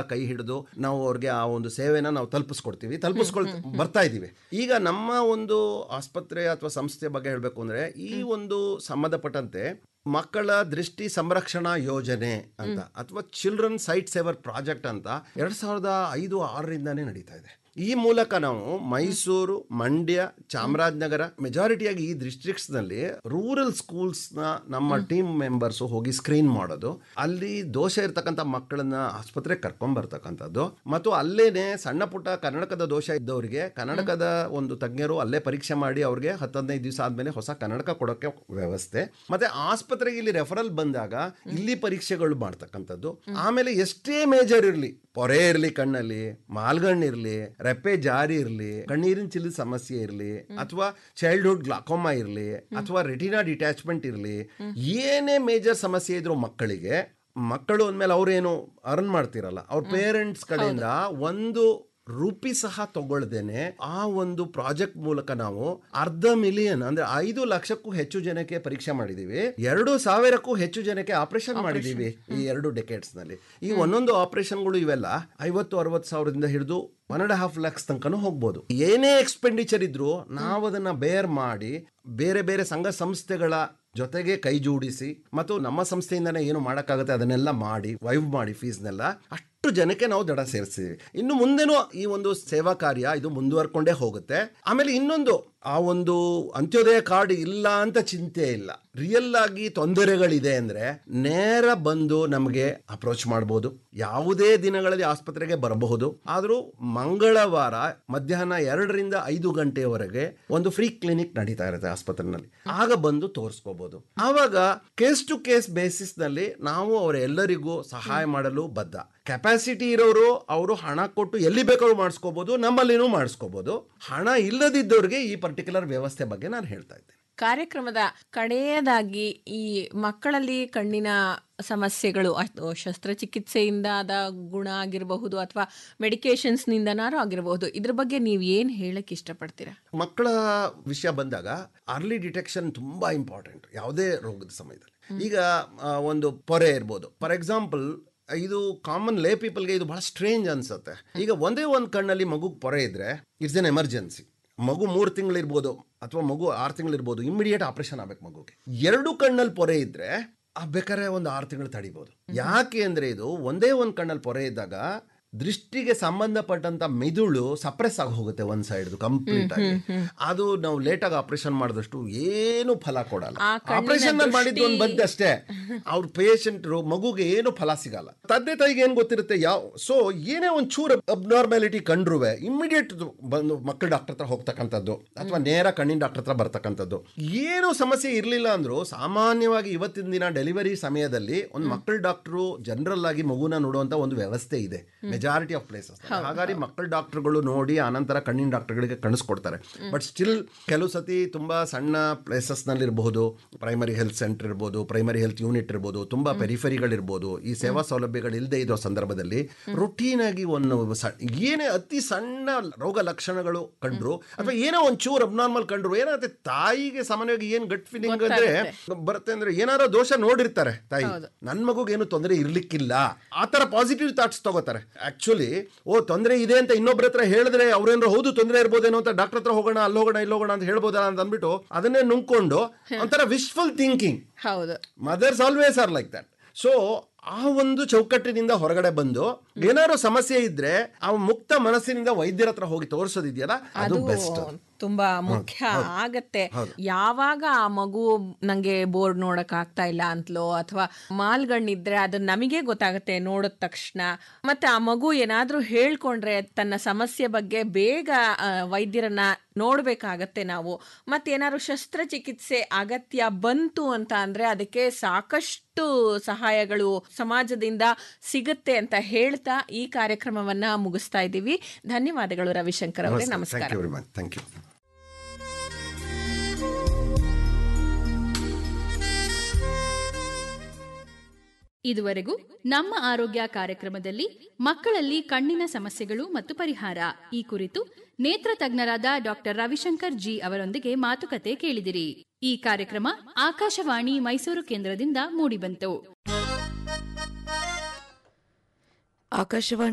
ಕೈ ಹಿಡಿದು ನಾವು ಅವ್ರಿಗೆ ಆ ಒಂದು ಸೇವೆನ ನಾವು ತಲುಪಿಸ್ಕೊಡ್ತೀವಿ ತಲುಪಿಸ್ಕೊಳ್ ಬರ್ತಾ ಇದ್ದೀವಿ ಈಗ ನಮ್ಮ ಒಂದು ಆಸ್ಪತ್ರೆ ಅಥವಾ ಸಂಸ್ಥೆ ಬಗ್ಗೆ ಹೇಳಬೇಕು ಅಂದ್ರೆ ಈ ಒಂದು ಸಂಬಂಧಪಟ್ಟಂತೆ ಮಕ್ಕಳ ದೃಷ್ಟಿ ಸಂರಕ್ಷಣಾ ಯೋಜನೆ ಅಂತ ಅಥವಾ ಚಿಲ್ಡ್ರನ್ ಸೈಟ್ ಸೇವರ್ ಪ್ರಾಜೆಕ್ಟ್ ಅಂತ ಎರಡ್ ಸಾವಿರದ ಐದು ಆರರಿಂದಾನೇ ನಡೀತಾ ಇದೆ ಈ ಮೂಲಕ ನಾವು ಮೈಸೂರು ಮಂಡ್ಯ ಚಾಮರಾಜನಗರ ಮೆಜಾರಿಟಿಯಾಗಿ ಈ districts ನಲ್ಲಿ ರೂರಲ್ ಸ್ಕೂಲ್ಸ್ನ ನಮ್ಮ ಟೀಮ್ ಮೆಂಬರ್ಸ್ ಹೋಗಿ ಸ್ಕ್ರೀನ್ ಮಾಡೋದು ಅಲ್ಲಿ ದೋಷ ಇರ್ತಕ್ಕಂಥ ಮಕ್ಕಳನ್ನ ಆಸ್ಪತ್ರೆಗೆ ಕರ್ಕೊಂಡ್ ಬರ್ತಕ್ಕಂಥದ್ದು ಮತ್ತು ಅಲ್ಲೇನೆ ಸಣ್ಣ ಪುಟ್ಟ ಕನ್ನಡಕದ ದೋಷ ಇದ್ದವರಿಗೆ ಕನ್ನಡಕದ ಒಂದು ತಜ್ಞರು ಅಲ್ಲೇ ಪರೀಕ್ಷೆ ಮಾಡಿ ಅವ್ರಿಗೆ ಹತ್ತದೈದು ದಿವಸ ಆದ್ಮೇಲೆ ಹೊಸ ಕನ್ನಡಕ ಕೊಡೋಕೆ ವ್ಯವಸ್ಥೆ ಮತ್ತೆ ಆಸ್ಪತ್ರೆಗೆ ಇಲ್ಲಿ ರೆಫರಲ್ ಬಂದಾಗ ಇಲ್ಲಿ ಪರೀಕ್ಷೆಗಳು ಮಾಡ್ತಕ್ಕಂಥದ್ದು ಆಮೇಲೆ ಎಷ್ಟೇ ಮೇಜರ್ ಇರಲಿ ಪೊರೆ ಇರಲಿ ಕಣ್ಣಲ್ಲಿ ಮಾಲ್ಗಣ್ಣಿರ್ಲಿ ರೆಪ್ಪೆ ಜಾರಿ ಇರಲಿ ಕಣ್ಣೀರಿನ ಚಿಲ್ಲಿ ಸಮಸ್ಯೆ ಇರಲಿ ಅಥವಾ ಚೈಲ್ಡ್ಹುಡ್ ಗ್ಲಾಕೋಮಾ ಇರಲಿ ಅಥವಾ ರೆಟಿನಾ ಡಿಟ್ಯಾಚ್ಮೆಂಟ್ ಇರಲಿ ಏನೇ ಮೇಜರ್ ಸಮಸ್ಯೆ ಇದ್ರು ಮಕ್ಕಳಿಗೆ ಮಕ್ಕಳು ಅಂದಮೇಲೆ ಅವ್ರೇನು ಅರ್ನ್ ಮಾಡ್ತಿರಲ್ಲ ಅವ್ರ ಪೇರೆಂಟ್ಸ್ ಕಡೆಯಿಂದ ಒಂದು ರೂಪಿ ಸಹ ತಗೊಳ್ದೇನೆ ಆ ಒಂದು ಪ್ರಾಜೆಕ್ಟ್ ಮೂಲಕ ನಾವು ಅರ್ಧ ಮಿಲಿಯನ್ ಅಂದ್ರೆ ಐದು ಲಕ್ಷಕ್ಕೂ ಹೆಚ್ಚು ಜನಕ್ಕೆ ಪರೀಕ್ಷೆ ಮಾಡಿದೀವಿ ಎರಡು ಸಾವಿರಕ್ಕೂ ಹೆಚ್ಚು ಜನಕ್ಕೆ ಆಪರೇಷನ್ ಮಾಡಿದೀವಿ ಈ ಎರಡು ಡೆಕೆಟ್ಸ್ ನಲ್ಲಿ ಈ ಒಂದೊಂದು ಆಪರೇಷನ್ಗಳು ಇವೆಲ್ಲ ಐವತ್ತು ಅರವತ್ತು ಸಾವಿರದಿಂದ ಹಿಡಿದು ಒನ್ ಅಂಡ್ ಹಾಫ್ ಲ್ಯಾಕ್ಸ್ ತನಕನೂ ಹೋಗ್ಬೋದು ಏನೇ ಎಕ್ಸ್ಪೆಂಡಿಚರ್ ಇದ್ರೂ ನಾವು ಅದನ್ನ ಬೇರ್ ಮಾಡಿ ಬೇರೆ ಬೇರೆ ಸಂಘ ಸಂಸ್ಥೆಗಳ ಜೊತೆಗೆ ಕೈ ಜೋಡಿಸಿ ಮತ್ತು ನಮ್ಮ ಸಂಸ್ಥೆಯಿಂದನೇ ಏನು ಮಾಡೋಕ್ಕಾಗುತ್ತೆ ಅದನ್ನೆಲ್ಲ ಮಾಡಿ ವೈವ್ ಮಾಡಿ ಫೀಸ್ನೆಲ್ಲ ಅಷ್ಟು ಜನಕ್ಕೆ ನಾವು ದಡ ಸೇರಿಸ್ತೀವಿ ಇನ್ನು ಮುಂದೆನೂ ಈ ಒಂದು ಸೇವಾ ಕಾರ್ಯ ಇದು ಮುಂದುವರ್ಕೊಂಡೇ ಹೋಗುತ್ತೆ ಆಮೇಲೆ ಇನ್ನೊಂದು ಆ ಒಂದು ಅಂತ್ಯೋದಯ ಕಾರ್ಡ್ ಇಲ್ಲ ಅಂತ ಚಿಂತೆ ಇಲ್ಲ ರಿಯಲ್ ಆಗಿ ತೊಂದರೆಗಳಿದೆ ಅಂದ್ರೆ ನೇರ ಬಂದು ನಮಗೆ ಅಪ್ರೋಚ್ ಮಾಡ್ಬೋದು ಯಾವುದೇ ದಿನಗಳಲ್ಲಿ ಆಸ್ಪತ್ರೆಗೆ ಬರಬಹುದು ಆದರೂ ಮಂಗಳವಾರ ಮಧ್ಯಾಹ್ನ ಎರಡರಿಂದ ಐದು ಗಂಟೆಯವರೆಗೆ ಒಂದು ಫ್ರೀ ಕ್ಲಿನಿಕ್ ನಡೀತಾ ಇರುತ್ತೆ ಆಸ್ಪತ್ರೆನಲ್ಲಿ ಆಗ ಬಂದು ತೋರಿಸ್ಕೋಬಹುದು ಆವಾಗ ಕೇಸ್ ಟು ಕೇಸ್ ಬೇಸಿಸ್ ನಲ್ಲಿ ನಾವು ಅವರೆಲ್ಲರಿಗೂ ಸಹಾಯ ಮಾಡಲು ಬದ್ಧ ಕೆಪಾಸಿಟಿ ಇರೋರು ಅವರು ಹಣ ಕೊಟ್ಟು ಎಲ್ಲಿ ಬೇಕಾದ್ರೂ ಮಾಡಿಸ್ಕೋಬಹುದು ನಮ್ಮಲ್ಲಿನೂ ಮಾಡಿಸ್ಕೋಬಹುದು ಹಣ ಇಲ್ಲದಿದ್ದವ್ರಿಗೆ ಈ ಪರ್ಟಿಕ್ಯುಲರ್ ವ್ಯವಸ್ಥೆ ಬಗ್ಗೆ ನಾನು ಹೇಳ್ತಾ ಇದ್ದೇನೆ ಕಾರ್ಯಕ್ರಮದ ಕಡೆಯದಾಗಿ ಈ ಮಕ್ಕಳಲ್ಲಿ ಕಣ್ಣಿನ ಸಮಸ್ಯೆಗಳು ಅಥವಾ ಶಸ್ತ್ರಚಿಕಿತ್ಸೆಯಿಂದ ಆದ ಗುಣ ಆಗಿರಬಹುದು ಅಥವಾ ಮೆಡಿಕೇಶನ್ಸ್ನಿಂದನಾರು ಆಗಿರಬಹುದು ಇದ್ರ ಬಗ್ಗೆ ನೀವು ಏನು ಹೇಳಕ್ ಇಷ್ಟಪಡ್ತೀರಾ ಮಕ್ಕಳ ವಿಷಯ ಬಂದಾಗ ಅರ್ಲಿ ಡಿಟೆಕ್ಷನ್ ತುಂಬಾ ಇಂಪಾರ್ಟೆಂಟ್ ಯಾವುದೇ ರೋಗದ ಸಮಯದಲ್ಲಿ ಈಗ ಆ, ಒಂದು ಪೊರೆ ಇರ್ಬೋದು ಫಾರ್ ಎಕ್ಸಾಂಪಲ್ ಇದು ಕಾಮನ್ ಲೇ ಪೀಪಲ್ಗೆ ಇದು ಬಹಳ ಸ್ಟ್ರೇಂಜ್ ಅನ್ಸುತ್ತೆ ಈಗ ಒಂದೇ ಒಂದು ಕಣ್ಣಲ್ಲಿ ಮಗು ಪೊರೆ ಇದ್ರೆ ಇಟ್ಸ್ ಎನ್ ಎಮರ್ಜೆನ್ಸಿ ಮಗು ಮೂರು ತಿಂಗಳಿರ್ಬೋದು ಅಥವಾ ಮಗು ಆರು ತಿಂಗಳಿರ್ಬೋದು ಇಮಿಡಿಯೇಟ್ ಆಪರೇಷನ್ ಆಗ್ಬೇಕು ಮಗುಗೆ ಎರಡು ಕಣ್ಣಲ್ಲಿ ಪೊರೆ ಇದ್ರೆ ಆ ಬೇಕಾದ್ರೆ ಒಂದು ಆರು ತಿಂಗಳು ತಡಿಬೋದು ಯಾಕೆ ಅಂದ್ರೆ ಇದು ಒಂದೇ ಒಂದು ಕಣ್ಣಲ್ಲಿ ಪೊರೆ ಇದ್ದಾಗ ದೃಷ್ಟಿಗೆ ಸಂಬಂಧಪಟ್ಟಂತ ಮೆದುಳು ಸಪ್ರೆಸ್ ಆಗಿ ಹೋಗುತ್ತೆ ಒಂದ್ ಸೈಡ್ ಕಂಪ್ಲೀಟ್ ಆಗಿ ಅದು ನಾವು ಲೇಟ್ ಆಗಿ ಆಪರೇಷನ್ ಮಾಡಿದಷ್ಟು ಏನು ಫಲ ಕೊಡಲ್ಲ ಆ ಕಣ್ಣಿನ ಆಪರೇಷನ್ ಮಾಡಿದ್ದು ಒಂದು ದೃಷ್ಟಿ- ಬಂದಷ್ಟೇ ಅವ್ರ ಪೇಷಂಟ್ ಮಗುಗೆ ಏನು ಫಲ ಸಿಗಲ್ಲ ತಂದೆ ತಾಯಿಗೆ ಏನ್ ಗೊತ್ತಿರುತ್ತೆ ಯಾವ ಸೊ ಏನೇ ಒಂದು ಚೂರು ಅಬ್ನಾರ್ಮ್ಯಾಲಿಟಿ ಕಂಡ್ರುವೆ ಇಮಿಡಿಯೇಟ್ ಬಂದು ಮಕ್ಕಳ ಡಾಕ್ಟರ್ ಹತ್ರ ಹೋಗ್ತಕ್ಕಂಥದ್ದು ಅಥವಾ ನೇರ ಕಣ್ಣಿನ ಡಾಕ್ಟರ್ ಹತ್ರ ಬರ್ತಕ್ಕಂಥದ್ದು ಏನು ಸಮಸ್ಯೆ ಇರಲಿಲ್ಲ ಅಂದ್ರೂ ಸಾಮಾನ್ಯವಾಗಿ ಇವತ್ತಿನ ದಿನ ಡೆಲಿವರಿ ಸಮಯದಲ್ಲಿ ಒಂದು ಮಕ್ಕಳ ಡಾಕ್ಟ್ರು ಜನರಲ್ ಆಗಿ ಮಗುನ ನೋಡುವಂತ ಒಂದು ವ್ಯವಸ್ಥೆ ಇದೆ ಮೆಜಾರಿಟಿ ಆಫ್ ಪ್ಲೇಸಸ್ ಹಾಗಾಗಿ ಮಕ್ಕಳ ಡಾಕ್ಟರ್ಗಳು ನೋಡಿ ಆನಂತರ ಕಣ್ಣಿನ ಡಾಕ್ಟರ್ಗಳಿಗೆ ಕಣಿಸ್ಕೊಡ್ತಾರೆ ಬಟ್ ಸ್ಟಿಲ್ ಕೆಲವು ಸತಿ ತುಂಬಾ ಸಣ್ಣ ಪ್ಲೇಸಸ್ ನಲ್ಲಿ ಇರಬಹುದು ಪ್ರೈಮರಿ ಹೆಲ್ತ್ ಸೆಂಟರ್ ಇರ್ಬೋದು ಪ್ರೈಮರಿ ಹೆಲ್ತ್ ಯೂನಿಟ್ ಇರ್ಬೋದು ತುಂಬಾ ಪೆರಿಫರಿಗಳಿರ್ಬೋದು ಈ ಸೇವಾ ಸೌಲಭ್ಯಗಳು ಇಲ್ಲದೆ ಇರೋ ಸಂದರ್ಭದಲ್ಲಿ ರುಟೀನ್ ಆಗಿ ಒಂದು ಸ- ಏನೇ ಅತಿ ಸಣ್ಣ ರೋಗ ಲಕ್ಷಣಗಳು ಕಂಡ್ರು ಅಥವಾ ಏನೋ ಒಂದು ಚೂರು ಅಬ್ನಾರ್ಮಲ್ ಕಂಡ್ರು ಏನಾಗುತ್ತೆ ತಾಯಿಗೆ ಸಾಮಾನ್ಯವಾಗಿ ಏನ್ ಗಟ್ ಫೀಲಿಂಗ್ ಅಂದ್ರೆ ಬರುತ್ತೆ ಅಂದ್ರೆ ಏನಾರೋ ದೋಷ ನೋಡಿರ್ತಾರೆ ತಾಯಿ ನನ್ ಮಗುಗೆ ಏನು ತೊಂದರೆ ಇರ್ಲಿಕ್ಕಿಲ್ಲ ಆ ತರ ಪಾಸಿಟಿವ್ ಥಾಟ್ಸ್ ತಗೋತಾರೆ ಆಕ್ಚುಲಿ ಓ ತೊಂದರೆ ಇದೆ ಅಂತ ಇನ್ನೊಬ್ರ ಹತ್ರ ಹೇಳಿದ್ರೆ ಅವ್ರೇನಾದ್ರು ಹೌದು ತೊಂದರೆ ಇರ್ಬೋದೇನೋ ಅಂತ ಡಾಕ್ಟರ್ ಹತ್ರ ಹೋಗೋಣ ಅಲ್ಲಿ ಹೋಗೋಣ ಇಲ್ಲಿ ಹೋಗೋಣ ಅಂತ ಹೇಳ್ಬೋದಲ್ಲ ಅಂತ ಅಂದ್ಬಿಟ್ಟು ಅದನ್ನೇ ನುಂಗ್ಕೊಂಡು ಒಂಥರ ವಿಶ್ಫುಲ್ ಥಿಂಕಿಂಗ್ ಹೌದು mothers always are like that so ಆ ಒಂದು ಚೌಕಟ್ಟಿನಿಂದ ಹೊರಗಡೆ ಬಂದು ಏನಾದ್ರು ಸಮಸ್ಯೆ ಇದ್ರೆ ಆ ಮುಕ್ತ ಮನಸ್ಸಿನಿಂದ ವೈದ್ಯರ ಹತ್ರ ಹೋಗಿ ತೋರಿಸೋದಿದೆಯಲ್ಲ ಅದು ಬೆಸ್ಟ್ ತುಂಬಾ ಮುಖ್ಯ ಆಗತ್ತೆ ಯಾವಾಗ ಆ ಮಗು ನಂಗೆ ಬೋರ್ಡ್ ನೋಡಕ್ ಆಗ್ತಾ ಇಲ್ಲ ಅಂತಲೋ ಅಥವಾ ಮಾಲ್ಗಣ್ಣಿದ್ರೆ ಅದು ನಮಗೆ ಗೊತ್ತಾಗತ್ತೆ ನೋಡಿದ ತಕ್ಷಣ ಮತ್ತೆ ಆ ಮಗು ಏನಾದ್ರೂ ಹೇಳ್ಕೊಂಡ್ರೆ ತನ್ನ ಸಮಸ್ಯೆ ಬಗ್ಗೆ ಬೇಗ ಆ, ವೈದ್ಯರನ್ನ ನೋಡ್ಬೇಕಾಗತ್ತೆ ನಾವು ಮತ್ತೇನಾದ್ರು ಶಸ್ತ್ರಚಿಕಿತ್ಸೆ ಅಗತ್ಯ ಬಂತು ಅಂತ ಅಂದ್ರೆ ಅದಕ್ಕೆ ಸಾಕಷ್ಟು ಸಹಾಯಗಳು ಸಮಾಜದಿಂದ ಸಿಗುತ್ತೆ ಅಂತ ಹೇಳ್ತಾ ಈ ಕಾರ್ಯಕ್ರಮವನ್ನ ಮುಗಿಸ್ತಾ ಇದ್ದೀವಿ ಧನ್ಯವಾದಗಳು ರವಿಶಂಕರ್ ಅವರೇ ನಮಸ್ಕಾರ thank you very much thank you ಇದುವರೆಗೂ ನಮ್ಮ ಆರೋಗ್ಯ ಕಾರ್ಯಕ್ರಮದಲ್ಲಿ ಮಕ್ಕಳಲ್ಲಿ ಕಣ್ಣಿನ ಸಮಸ್ಯೆಗಳು ಮತ್ತು ಪರಿಹಾರ ಈ ಕುರಿತು ನೇತ್ರ ತಜ್ಞರಾದ ಡಾಕ್ಟರ್ ರವಿಶಂಕರ್ ಜಿ ಅವರೊಂದಿಗೆ ಮಾತುಕತೆ ಕೇಳಿದಿರಿ ಈ ಕಾರ್ಯಕ್ರಮ ಆಕಾಶವಾಣಿ ಮೈಸೂರು ಕೇಂದ್ರದಿಂದ ಮೂಡಿಬಂತು ಆಕಾಶವಾಣಿ